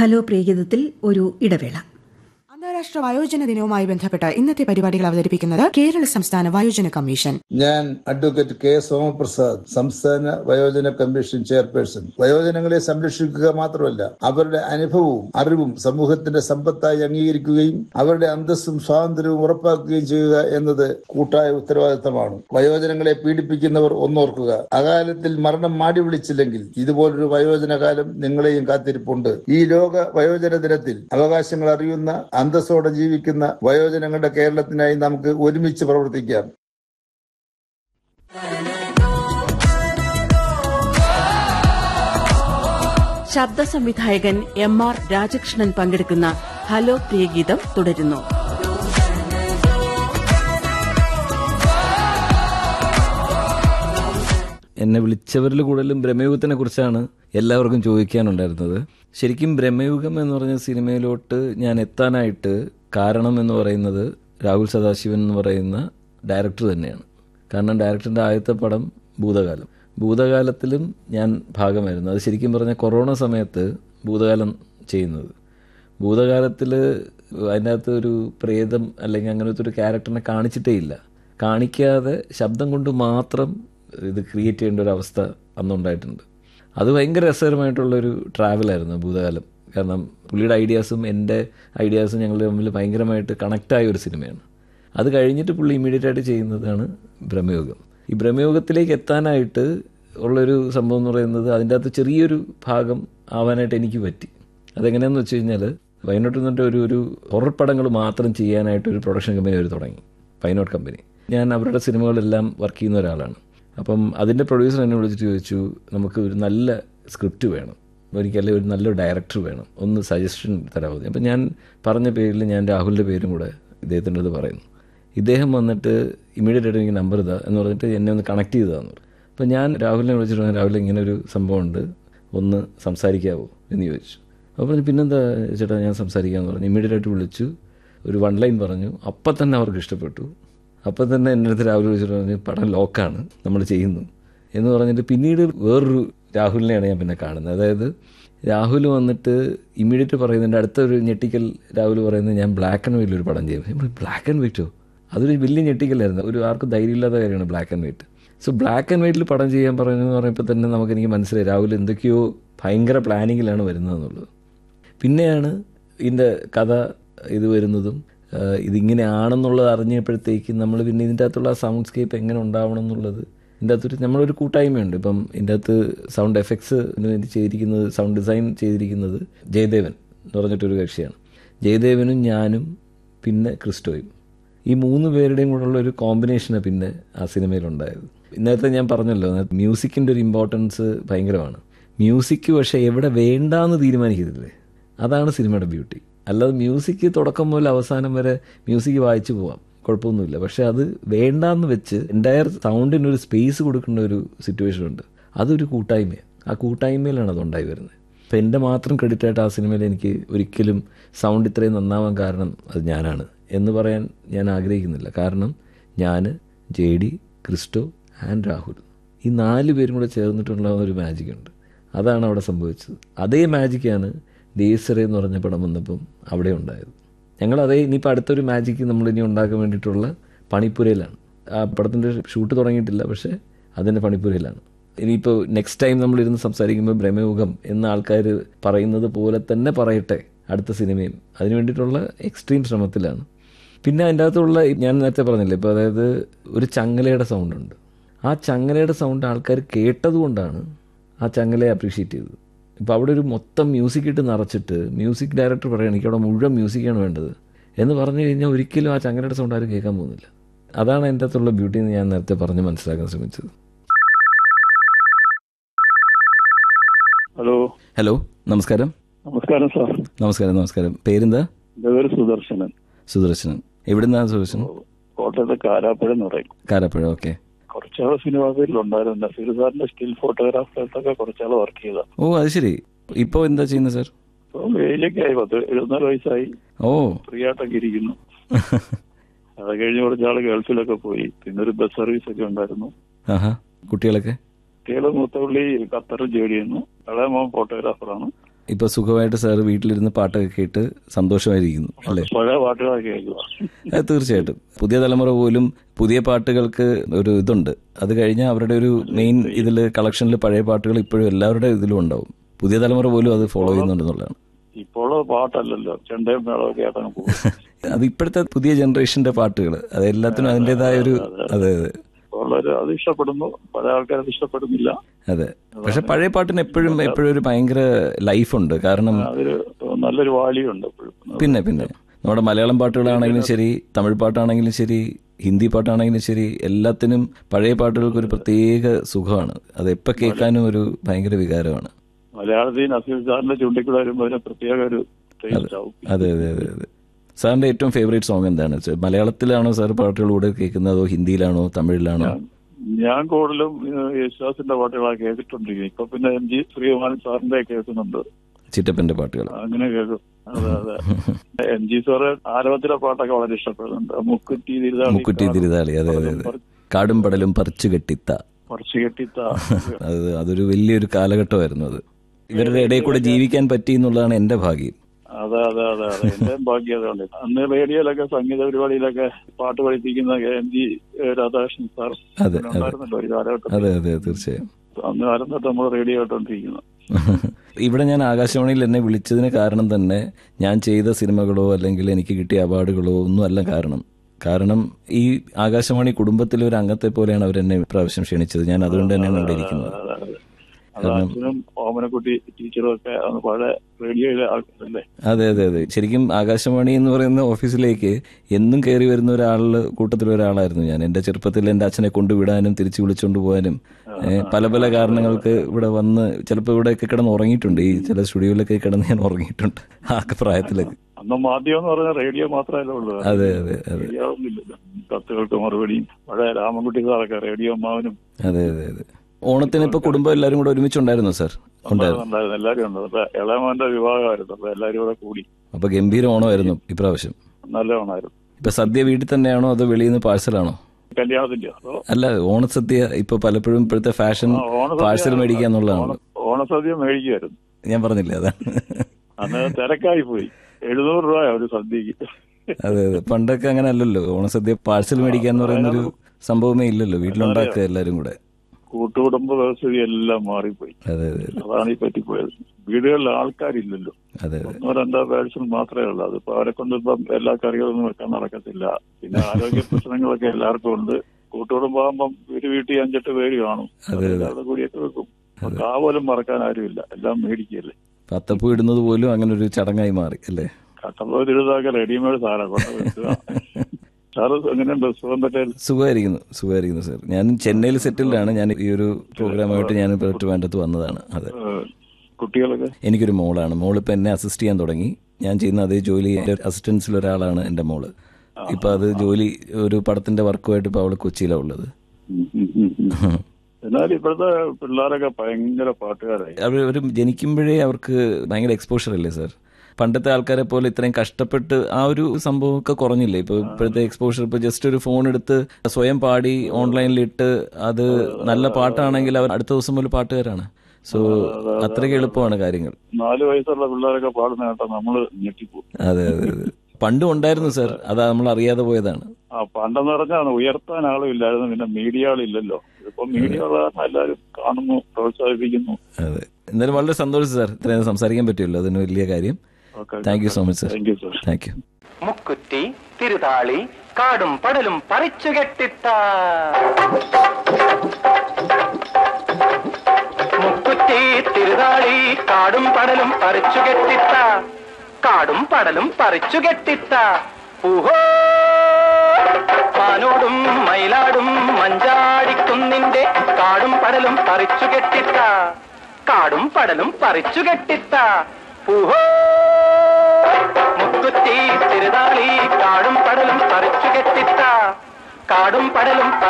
Hello പ്രിയഗീതത്തിൽ ഒരു ഇടവേള അന്താരാഷ്ട്ര വയോജന ദിനവുമായി ബന്ധപ്പെട്ട് ഇന്നത്തെ പരിപാടികൾ അവതരിപ്പിക്കുന്നത് കേരള സംസ്ഥാന വയോജന കമ്മീഷൻ ഞാൻ അഡ്വക്കേറ്റ് കെ സോമപ്രസാദ് സംസ്ഥാന വയോജന കമ്മീഷൻ ചെയർപേഴ്സൺ വയോജനങ്ങളെ സംരക്ഷിക്കുക മാത്രമല്ല അവരുടെ അനുഭവവും അറിവും സമൂഹത്തിന്റെ സമ്പത്തായി അംഗീകരിക്കുകയും അവരുടെ അന്തസ്സും സ്വാതന്ത്ര്യവും ഉറപ്പാക്കുകയും ചെയ്യുക എന്നത് കൂട്ടായ ഉത്തരവാദിത്തമാണ് വയോജനങ്ങളെ പീഡിപ്പിക്കുന്നവർ ഒന്നോർക്കുക അകാലത്തിൽ മരണം മാടി വിളിച്ചില്ലെങ്കിൽ ഇതുപോലൊരു വയോജന കാലം നിങ്ങളെയും കാത്തിരിപ്പുണ്ട് ഈ ലോക വയോജന ദിനത്തിൽ അവകാശങ്ങൾ അറിയുന്ന അന്തസ്സോടെ ജീവിക്കുന്ന വയോജനങ്ങളുടെ കേരളത്തിനായി നമുക്ക് ഒരുമിച്ച് പ്രവർത്തിക്കാം ശബ്ദ സംവിധായകൻ എം ആർ രാജകൃഷ്ണൻ പങ്കെടുക്കുന്ന ഹലോ പ്രിയഗീതം തുടരുന്നു എന്നെ വിളിച്ചവരിൽ കൂടുതലും ബ്രഹ്മയുഗത്തിനെ കുറിച്ചാണ് എല്ലാവർക്കും ചോദിക്കാനുണ്ടായിരുന്നത് ശരിക്കും ബ്രഹ്മയുഗം എന്ന് പറഞ്ഞ സിനിമയിലോട്ട് ഞാൻ എത്താനായിട്ട് കാരണം എന്ന് പറയുന്നത് രാഹുൽ സദാശിവൻ എന്ന് പറയുന്ന ഡയറക്ടർ തന്നെയാണ് കാരണം ഡയറക്ടറിൻ്റെ ആദ്യത്തെ പടം ഭൂതകാലം ഭൂതകാലത്തിലും ഞാൻ ഭാഗമായിരുന്നു അത് ശരിക്കും പറഞ്ഞാൽ കൊറോണ സമയത്ത് ഭൂതകാലം ചെയ്യുന്നത് ഭൂതകാലത്തിൽ അതിൻ്റെ അകത്ത് ഒരു പ്രേതം അല്ലെങ്കിൽ അങ്ങനത്തെ ഒരു ക്യാരക്ടറിനെ കാണിച്ചിട്ടേ ഇല്ല കാണിക്കാതെ ശബ്ദം കൊണ്ട് മാത്രം ഇത് ക്രിയേറ്റ് ചെയ്യേണ്ട ഒരു അവസ്ഥ അന്നുണ്ടായിട്ടുണ്ട് അത് ഭയങ്കര രസകരമായിട്ടുള്ളൊരു ട്രാവലായിരുന്നു ഭൂതകാലം കാരണം പുള്ളിയുടെ ഐഡിയാസും എൻ്റെ ഐഡിയാസും ഞങ്ങൾ തമ്മിൽ ഭയങ്കരമായിട്ട് കണക്റ്റായ ഒരു സിനിമയാണ് അത് കഴിഞ്ഞിട്ട് പുള്ളി ഇമ്മീഡിയറ്റ് ആയിട്ട് ചെയ്യുന്നതാണ് ബ്രഹ്മയോഗം ഈ ബ്രഹ്മയോഗത്തിലേക്ക് എത്താനായിട്ട് ഉള്ളൊരു സംഭവം എന്ന് പറയുന്നത് അതിൻ്റെ അകത്ത് ചെറിയൊരു ഭാഗം ആവാനായിട്ട് എനിക്ക് പറ്റി അതെങ്ങനെയാണെന്ന് വെച്ച് കഴിഞ്ഞാൽ വയനാട്ടിൽ നിന്നിട്ട് ഒരു ഒരു ഹൊറർ പടങ്ങൾ മാത്രം ചെയ്യാനായിട്ട് ഒരു പ്രൊഡക്ഷൻ കമ്പനി അവർ തുടങ്ങി പൈനോട്ട് കമ്പനി ഞാൻ അവരുടെ സിനിമകളെല്ലാം വർക്ക് ചെയ്യുന്ന ഒരാളാണ് അപ്പം അതിൻ്റെ പ്രൊഡ്യൂസർ എന്നെ വിളിച്ചിട്ട് ചോദിച്ചു നമുക്ക് ഒരു നല്ല സ്ക്രിപ്റ്റ് വേണം ഒരിക്കലും ഒരു നല്ല ഡയറക്ടർ വേണം ഒന്ന് സജഷൻ തരാമോ അപ്പം ഞാൻ പറഞ്ഞ പേരിൽ ഞാൻ രാഹുലിൻ്റെ പേരും കൂടെ ഇദ്ദേഹത്തിൻ്റെ അടുത്ത് പറയുന്നു ഇദ്ദേഹം വന്നിട്ട് ഇമ്മീഡിയറ്റ് ആയിട്ട് എനിക്ക് നമ്പർ ഇതാ എന്ന് പറഞ്ഞിട്ട് എന്നെ ഒന്ന് കണക്ട് ചെയ്തതാന്ന് പറഞ്ഞു അപ്പം ഞാൻ രാഹുലിനെ വിളിച്ചിട്ട് പറഞ്ഞു, രാഹുൽ ഇങ്ങനെ ഒരു സംഭവമുണ്ട് ഒന്ന് സംസാരിക്കാവോ എന്ന് ചോദിച്ചു അപ്പോൾ പറഞ്ഞു പിന്നെന്താ ചേട്ടാ ഞാൻ സംസാരിക്കാമെന്ന് പറഞ്ഞു ഇമ്മീഡിയറ്റ് ആയിട്ട് വിളിച്ചു ഒരു വൺ ലൈൻ പറഞ്ഞു അപ്പം തന്നെ അവർക്ക് ഇഷ്ടപ്പെട്ടു അപ്പം തന്നെ എൻ്റെ അടുത്ത് രാഹുൽ വിളിച്ചിട്ട് പറഞ്ഞു പടം ലോക്കാണ് നമ്മൾ ചെയ്യുന്നു എന്ന് പറഞ്ഞിട്ട് പിന്നീട് വേറൊരു രാഹുലിനെയാണ് ഞാൻ പിന്നെ കാണുന്നത് അതായത് രാഹുൽ വന്നിട്ട് ഇമ്മീഡിയറ്റ് പറയുന്നതിൻ്റെ അടുത്തൊരു ഞെട്ടിക്കൽ രാഹുൽ പറയുന്നത് ഞാൻ ബ്ലാക്ക് ആൻഡ് വൈറ്റിൽ ഒരു പടം ചെയ്യും ബ്ലാക്ക് ആൻഡ് വൈറ്റോ അതൊരു വലിയ ഞെട്ടിക്കലായിരുന്നു ഒരു ആർക്കും ധൈര്യമില്ലാത്ത കാര്യമാണ് black and white so black and വൈറ്റിൽ പടം ചെയ്യാൻ പറയുന്നത് പറയുമ്പോൾ തന്നെ നമുക്ക് എനിക്ക് മനസ്സിലായി രാഹുൽ എന്തൊക്കെയോ ഭയങ്കര പ്ലാനിങ്ങിലാണ് വരുന്നതെന്നുള്ളത് പിന്നെയാണ് ഇതിൻ്റെ കഥ ഇത് വരുന്നതും ആ, ഇതിങ്ങനെയാണെന്നുള്ളത് അറിഞ്ഞപ്പോഴത്തേക്കും നമ്മൾ പിന്നെ ഇതിൻ്റെ അകത്തുള്ള സൗണ്ട് സ്കേപ്പ് എങ്ങനെ ഉണ്ടാവണം എന്നുള്ളത് ഇതിൻ്റെ അകത്തൊരു നമ്മളൊരു കൂട്ടായ്മയുണ്ട് ഇപ്പം ഇതിൻ്റെ അകത്ത് സൗണ്ട് എഫക്ട്സ് വേണ്ടി ചെയ്തിരിക്കുന്നത് സൗണ്ട് ഡിസൈൻ ചെയ്തിരിക്കുന്നത് ജയദേവൻ എന്ന് പറഞ്ഞിട്ടൊരു കക്ഷിയാണ് ജയദേവനും ഞാനും പിന്നെ ക്രിസ്റ്റോയും ഈ മൂന്ന് പേരുടെയും കൂടെയുള്ള ഒരു കോമ്പിനേഷനാണ് പിന്നെ ആ സിനിമയിലുണ്ടായത് നേരത്തെ ഞാൻ പറഞ്ഞല്ലോ മ്യൂസിക്കിൻ്റെ ഒരു ഇമ്പോർട്ടൻസ് ഭയങ്കരമാണ് മ്യൂസിക് പക്ഷേ എവിടെ വേണ്ടാന്ന് തീരുമാനിക്കത്തില്ലേ അതാണ് സിനിമയുടെ ബ്യൂട്ടി അല്ലാതെ മ്യൂസിക് തുടക്കം മുതൽ അവസാനം വരെ മ്യൂസിക് വായിച്ചു പോവാം കുഴപ്പമൊന്നുമില്ല പക്ഷെ അത് വേണ്ടാന്ന് വെച്ച് എൻ്റയർ സൗണ്ടിന് ഒരു സ്പേസ് കൊടുക്കേണ്ട ഒരു സിറ്റുവേഷൻ ഉണ്ട് അതൊരു കൂട്ടായ്മയാണ് ആ കൂട്ടായ്മയിലാണ് അത് ഉണ്ടായി വരുന്നത് അപ്പം എൻ്റെ മാത്രം ക്രെഡിറ്റ് ആയിട്ട് ആ സിനിമയിൽ എനിക്ക് ഒരിക്കലും സൗണ്ട് ഇത്രയും നന്നാവാൻ കാരണം അത് ഞാനാണ് എന്ന് പറയാൻ ഞാൻ ആഗ്രഹിക്കുന്നില്ല കാരണം ഞാൻ J D Christo and Rahul ഈ നാല് പേരും കൂടെ ചേർന്നിട്ടുള്ള ഒരു മാജിക് ഉണ്ട് അതാണ് അവിടെ സംഭവിച്ചത് അതേ മാജിക്കാണ് ദേസറെ എന്ന് പറഞ്ഞ പടം വന്നപ്പം അവിടെ ഉണ്ടായത് ഞങ്ങൾ അതേ ഇനിയിപ്പോൾ അടുത്തൊരു മാജിക്ക് നമ്മൾ ഇനി ഉണ്ടാക്കാൻ വേണ്ടിയിട്ടുള്ള പണിപ്പുരയിലാണ് ആ പടത്തിൻ്റെ ഷൂട്ട് തുടങ്ങിയിട്ടില്ല പക്ഷേ അതിൻ്റെ പണിപ്പുരയിലാണ് ഇനിയിപ്പോൾ നെക്സ്റ്റ് ടൈം നമ്മൾ ഇരുന്ന് സംസാരിക്കുമ്പോൾ ബ്രഹ്മയുഗം എന്ന ആൾക്കാർ പറയുന്നത് പോലെ തന്നെ പറയട്ടെ അടുത്ത സിനിമയും അതിന് വേണ്ടിയിട്ടുള്ള എക്സ്ട്രീം ശ്രമത്തിലാണ് പിന്നെ അതിൻ്റെ അകത്തുള്ള ഞാൻ നേരത്തെ പറഞ്ഞില്ലേ ഇപ്പോൾ അതായത് ഒരു ചങ്ങലയുടെ സൗണ്ട് ഉണ്ട് ആ ചങ്ങലയുടെ സൗണ്ട് ആൾക്കാർ കേട്ടതുകൊണ്ടാണ് ആ ചങ്ങലയെ അപ്രീഷിയേറ്റ് ചെയ്തത് ഇപ്പോൾ അവിടെ ഒരു മൊത്തം മ്യൂസിക് ഇട്ട് നിറച്ചിട്ട് മ്യൂസിക് ഡയറക്ടർ പറയുകയാണ് എനിക്ക് അവിടെ മുഴുവൻ മ്യൂസിക്കാണ് വേണ്ടത് എന്ന് പറഞ്ഞു കഴിഞ്ഞാൽ ഒരിക്കലും ആ ചങ്ങലയുടെ സൗണ്ട് ആരും കേൾക്കാൻ പോകുന്നില്ല അതാണ് അതിൻ്റെ അകത്തുള്ള ബ്യൂട്ടി എന്ന് ഞാൻ നേരത്തെ പറഞ്ഞ് മനസ്സിലാക്കാൻ ശ്രമിച്ചത് ഹലോ ഹലോ നമസ്കാരം നമസ്കാരം സാർ നമസ്കാരം നമസ്കാരം പേരെന്താ എന്റെ പേര് സുദർശനൻ സുദർശനൻ എവിടുന്നാ സുദർശനൻ കോട്ടയത്തെ കാരാപ്പുഴ എന്ന് പറയും കാരാപ്പുഴ ഓക്കെ കുറച്ചാള് സിനിമാ ഫീൽഡിലുണ്ടായിരുന്നു നസീർ സാറിന്റെ സ്റ്റിൽ ഫോട്ടോഗ്രാഫറായിട്ടൊക്കെ കുറച്ചാള് വർക്ക് ചെയ്ത ഓ അത് ശരി ഇപ്പോൾ എന്താ ചെയ്യുന്നത് സാർ ഇപ്പൊ വെയിലൊക്കെ ആയി പത്ത് എഴുപത്തിനാല് വയസ്സായി ഓ ഫ്രീ ആയിട്ടൊക്കെ ഇരിക്കുന്നു അത് കഴിഞ്ഞ് കുറച്ചാള് ഗൾഫിലൊക്കെ പോയി പിന്നെ ഒരു ബസ് സർവീസ് ഒക്കെ ഉണ്ടായിരുന്നു ആഹാ കുട്ടികളൊക്കെ കുട്ടികള് മൂത്തപള്ളി ഖത്തറിൽ ജോലി ചെയ്യുന്നു ഇളയ മോൻ ഫോട്ടോഗ്രാഫറാണ് ഇപ്പൊ സുഖമായിട്ട് സാർ വീട്ടിലിരുന്ന് പാട്ടൊക്കെ കേട്ട് സന്തോഷമായിരിക്കുന്നു അല്ലേ പഴയ പാട്ടുകളൊക്കെ കേൾക്കുക അത് തീർച്ചയായിട്ടും പുതിയ തലമുറ പോലും പുതിയ പാട്ടുകൾക്ക് ഒരു ഇതുണ്ട് അത് കഴിഞ്ഞാൽ അവരുടെ ഒരു മെയിൻ ഇതിൽ കളക്ഷനിൽ പഴയ പാട്ടുകൾ ഇപ്പോഴും എല്ലാവരുടെ ഇതിലും ഉണ്ടാവും പുതിയ തലമുറ പോലും അത് ഫോളോ ചെയ്യുന്നുണ്ടെന്നുള്ളതാണ് ഇപ്പോൾ പാട്ടല്ലല്ലോ ചെണ്ടയും മേളമൊക്കെ ആയിട്ടാണ് പോകുന്നത് അത് ഇപ്പോഴത്തെ പുതിയ ജനറേഷന്റെ പാട്ടുകൾ അത് എല്ലാത്തിനും അതിൻ്റെതായ ഒരു അതെ അതെ ഉള്ളവര് അത് ഇഷ്ടപ്പെടുന്നു പല ആൾക്കാർ അത് ഇഷ്ടപ്പെടുന്നില്ല അതെ പക്ഷെ പഴയ പാട്ടിന് എപ്പോഴും എപ്പോഴും ഒരു ഭയങ്കര ലൈഫുണ്ട് കാരണം അതൊരു നല്ലൊരു വാല്യുണ്ട് എപ്പോഴും പിന്നെ പിന്നെ നമ്മുടെ മലയാളം പാട്ടുകളാണെങ്കിലും ശരി തമിഴ് പാട്ടാണെങ്കിലും ശരി ഹിന്ദി പാട്ടാണെങ്കിലും ശരി എല്ലാത്തിനും പഴയ പാട്ടുകൾക്ക് ഒരു പ്രത്യേക സുഖമാണ് അത് എപ്പോൾ കേൾക്കാനും ഒരു ഭയങ്കര വികാരമാണ് മലയാളത്തിൽ നസീർ സാറിന്റെ ചൂണ്ടിക്കൂടെ വരുമ്പോൾ അതിന് പ്രത്യേക ഒരു ടേസ്റ്റ് ആവും അതെ അതെ അതെ അതെ സാറിന്റെ ഏറ്റവും ഫേവറേറ്റ് സോങ് എന്താണ് ചെ- മലയാളത്തിലാണോ സാർ പാട്ടുകൾ കൂടെ കേൾക്കുന്നത് അതോ ഹിന്ദിയിലാണോ തമിഴിലാണോ ഞാൻ കൂടുതലും ഏഹ്, യേശുദാസിന്റെ പാട്ടുകളാണ് കേട്ടിട്ടുണ്ടിരിക്കുന്നത് ഇപ്പൊ പിന്നെ എം ജി ശ്രീകുമാരൻ സാറിന്റെ കേൾക്കുന്നുണ്ട് ചിറ്റപ്പന്റെ പാട്ടുകൾ അങ്ങനെ കേൾക്കും അതെ അതെ എം ജി സാറ് ആരവത്തിലെ പാട്ടൊക്കെ വളരെ ഇഷ്ടപ്പെടുന്നുണ്ട് മുക്കുറ്റി തിരുതാളി മുക്കുറ്റി തിരുതാളി അതെ അതെ അതെ കാടും പടലും പറിച്ചു കെട്ടിത്ത കുറച്ച് കെട്ടിത്ത അത് അതൊരു വലിയൊരു കാലഘട്ടമായിരുന്നു അത് ഇവരുടെ ഇടയിൽ കൂടെ ജീവിക്കാൻ പറ്റി എന്നുള്ളതാണ് എന്റെ ഭാഗ്യം അതെ അതെ അതെ അതെ എന്റെ ഭാഗ്യം അതുകൊണ്ട് അന്ന് റേഡിയോയിലൊക്കെ സംഗീത പരിപാടിയിലൊക്കെ പാട്ട് പഠിപ്പിക്കുന്ന എം ജി രാധാകൃഷ്ണൻ സാർ അതെ, അതെ. ഉണ്ടായിരുന്നല്ലോ ഒരു കാലഘട്ടം അതെ അതെ തീർച്ചയായും അന്ന് കാലം തൊട്ട് നമ്മൾ റേഡിയോ കേട്ടോണ്ടിരിക്കുന്നത് ഇവിടെ ഞാൻ ആകാശവാണിയിൽ എന്നെ വിളിച്ചതിന് കാരണം തന്നെ ഞാൻ ചെയ്ത സിനിമകളോ അല്ലെങ്കിൽ എനിക്ക് കിട്ടിയ അവാർഡുകളോ ഒന്നും അല്ല കാരണം കാരണം ഈ ആകാശവാണി കുടുംബത്തിലെ ഒരു അംഗത്തെ പോലെയാണ് അവരെന്നെ ഇപ്രാവശ്യം ക്ഷണിച്ചത് ഞാൻ അതുകൊണ്ട് തന്നെയാണ് ഇവിടെ ഇരിക്കുന്നത് അതെ, അതെ. അത് അച്ഛനും ഓമനക്കുട്ടി ടീച്ചറും ഒക്കെ അന്ന് പഴയ റേഡിയോയിലെ ആൾക്കാരല്ലേ അതെ അതെ അതെ ശരിക്കും ആകാശവാണി എന്ന് പറയുന്ന ഓഫീസിലേക്ക് എന്നും കയറി വരുന്ന ഒരാളിൽ കൂട്ടത്തിൽ ഒരാളായിരുന്നു ഞാൻ എന്റെ ചെറുപ്പത്തിൽ എന്റെ അച്ഛനെ കൊണ്ടുവിടാനും തിരിച്ചു വിളിച്ചുകൊണ്ട് പോകാനും ഏ, പല പല കാരണങ്ങൾക്ക് ഇവിടെ വന്ന് ചിലപ്പോൾ ഇവിടെയൊക്കെ കിടന്ന് ഉറങ്ങിയിട്ടുണ്ട് ഈ ചില സ്റ്റുഡിയോയിലൊക്കെ കിടന്ന് ഞാൻ ഉറങ്ങിയിട്ടുണ്ട് ആ പ്രായത്തിലൊക്കെ അന്ന് മാധ്യമം എന്ന് പറഞ്ഞാൽ റേഡിയോ മാത്രമല്ല ഉള്ളൂ അതെ അതെ അതെ റേഡിയോ ഒന്നുമില്ലല്ലോ കത്തുകൾക്ക് മറുപടിയും പഴയ രാമൻകുട്ടി സാറൊക്കെ റേഡിയോ അമ്മാവനും അതെ അതെ അതെ ഓണത്തിന് ഇപ്പൊ കുടുംബം എല്ലാവരും കൂടെ ഒരുമിച്ചുണ്ടായിരുന്നു സാർ ഉണ്ടായിരുന്നു ഉണ്ടായിരുന്നു എല്ലാവരും ഉണ്ട് അപ്പൊ ഇളയമോന്റെ വിവാഹമായിരുന്നു അപ്പൊ എല്ലാവരും കൂടെ കൂടി അപ്പൊ ഗംഭീര ഓണമായിരുന്നു ഇപ്രാവശ്യം നല്ല ഓണായിരുന്നു ഇപ്പൊ സദ്യ വീട്ടിൽ തന്നെയാണോ അതോ വെളിയിൽ നിന്ന് പാഴ്സലാണോ കല്യാണത്തിന്റെ അതോ അല്ല ഓണസദ്യ ഇപ്പൊ പലപ്പോഴും ഇപ്പോഴത്തെ ഫാഷൻ ആ, ഓണസദ്യ- പാഴ്സൽ മേടിക്കുക എന്നുള്ളതാണ് ഓണ- ഓണസദ്യ മേടിക്കുമായിരുന്നു ഞാൻ പറഞ്ഞില്ലേ അതാണ് അന്ന് തിരക്കായി പോയി എഴുന്നൂറ് രൂപ ഒരു സദ്യക്ക് അതെ അതെ പണ്ടൊക്കെ അങ്ങനെ അല്ലല്ലോ ഓണസദ്യ പാഴ്സൽ മേടിക്കുക എന്ന് പറയുന്നൊരു സംഭവമേ ഇല്ലല്ലോ വീട്ടിലുണ്ടാക്കുക എല്ലാരും കൂടെ കൂട്ടുകുടുംബ വ്യവസ്ഥിതി എല്ലാം മാറിപ്പോയി അതെ അതെ അതെ അതാണ് ഈ പറ്റിപ്പോയത് വീടുകളിൽ ആൾക്കാരില്ലല്ലോ അതെ അതെ ഒന്നോ രണ്ടോ പേഴ്സൺ മാത്രമേ ഉള്ളൂ അതിപ്പോ അവരെ കൊണ്ട് ഇപ്പം എല്ലാ കറികളൊന്നും വെക്കാൻ നടക്കത്തില്ല പിന്നെ ആരോഗ്യ പ്രശ്നങ്ങളൊക്കെ എല്ലാവർക്കും ഉണ്ട് കൂട്ടുകുടുംബാകുമ്പം ഒരു വീട്ടിൽ അഞ്ചെട്ട് പേര് കാണും എല്ലാവരുടെ കൂടിയൊക്കെ വെക്കും അപ്പൊ കാ പോലും മറക്കാൻ ആരുമില്ല എല്ലാം മേടിക്കല്ലേ പത്തപ്പൂ ഇടുന്നത് പോലും അങ്ങനെ ഒരു ചടങ്ങായി മാറി അല്ലേ കട്ടപ്പോ തിരുതാക്ക റെഡിമെയ്ഡ് സാറാ കൊണ്ട് വെക്കുക സാറ് എങ്ങനെയുണ്ട് സുഖം പറ്റേ സുഖമായിരിക്കുന്നു സുഖമായിരിക്കുന്നു സാർ ഞാൻ ചെന്നൈയിൽ സെറ്റിൽഡാണ് ഞാൻ ഈ ഒരു പ്രോഗ്രാമായിട്ട് ഞാൻ ഇപ്പോൾ ട്രിവാൻഡ്രത്ത് വന്നതാണ് അതെ കുട്ടികളൊക്കെ എനിക്കൊരു മോളാണ് മോൾ ഇപ്പം എന്നെ അസിസ്റ്റ് ചെയ്യാൻ തുടങ്ങി ഞാൻ ചെയ്യുന്ന അതേ ജോലി എൻ്റെ അസിസ്റ്റൻസിൽ ഒരാളാണ് എൻ്റെ മോള് ഇപ്പൊ അത് ജോലി ഒരു പടത്തിന്റെ വർക്കുമായിട്ട് ഇപ്പൊ അവള് കൊച്ചിയിലാണ് ഉള്ളത് ഉം, ഉം, ഉം, ഉം. എന്നാലും ഇപ്പോഴത്തെ പിള്ളേരൊക്കെ ഭയങ്കര പാട്ടുകാരായി അവർ ഒരു ജനിക്കുമ്പോഴേ അവർക്ക് ഭയങ്കര എക്സ്പോഷർ അല്ലേ സാർ പണ്ടത്തെ ആൾക്കാരെ പോലെ ഇത്രയും കഷ്ടപ്പെട്ട് ആ ഒരു സംഭവമൊക്കെ കുറഞ്ഞില്ലേ ഇപ്പൊ ഇപ്പോഴത്തെ എക്സ്പോഷർ ഇപ്പൊ ജസ്റ്റ് ഒരു ഫോൺ എടുത്ത് സ്വയം പാടി ഓൺലൈനിൽ ഇട്ട് അത് നല്ല പാട്ടാണെങ്കിൽ അവർ അടുത്ത ദിവസം മുതൽ പാട്ടുകാരാണ് സോ അത്രയ്ക്ക് എളുപ്പമാണ് കാര്യങ്ങൾ നാല് വയസ്സുള്ള പിള്ളേരൊക്കെ പാടുന്ന കേട്ടാ നമ്മള് ഞെട്ടിപ്പോകും അതെ അതെ അതെ പണ്ടും ഉണ്ടായിരുന്നു സാർ അത് നമ്മൾ അറിയാതെ പോയതാണ് ആ പണ്ടെന്ന് പറഞ്ഞാൽ ഉയർത്താൻ ആളും ഇല്ലായിരുന്നു പിന്നെ മീഡിയ ആളില്ലല്ലോ ഇപ്പൊ മീഡിയ ഉള്ള കാരണം എല്ലാവരും കാണുന്നു പ്രോത്സാഹിപ്പിക്കുന്നു അതെ എന്തായാലും വളരെ സന്തോഷം സാർ ഇത്രയും സംസാരിക്കാൻ പറ്റുമല്ലോ അതിന് വലിയ കാര്യം thank you so much sir thank you sir thank you മുക്കുറ്റി തിരുതാളി കാടും പടലും പറിച്ചു കെട്ടിത്ത മുക്കുറ്റി തിരുതാളി കാടും പടലും പറിച്ചു കെട്ടിത്ത കാടും പടലും പറിച്ചു കെട്ടിത്ത ഊഹോ മാനോടും മയിലാടും മഞ്ചാടിക്കുന്നിന്റെ കാടും പടലും പറിച്ചു കെട്ടിത്ത കാടും പടലും പറിച്ചു കെട്ടിത്ത ഊഹോ മുക്കുറ്റി തിരുതാളി കാടും പടലും പറിച്ചു കെട്ടിത്ത കാടും പടലും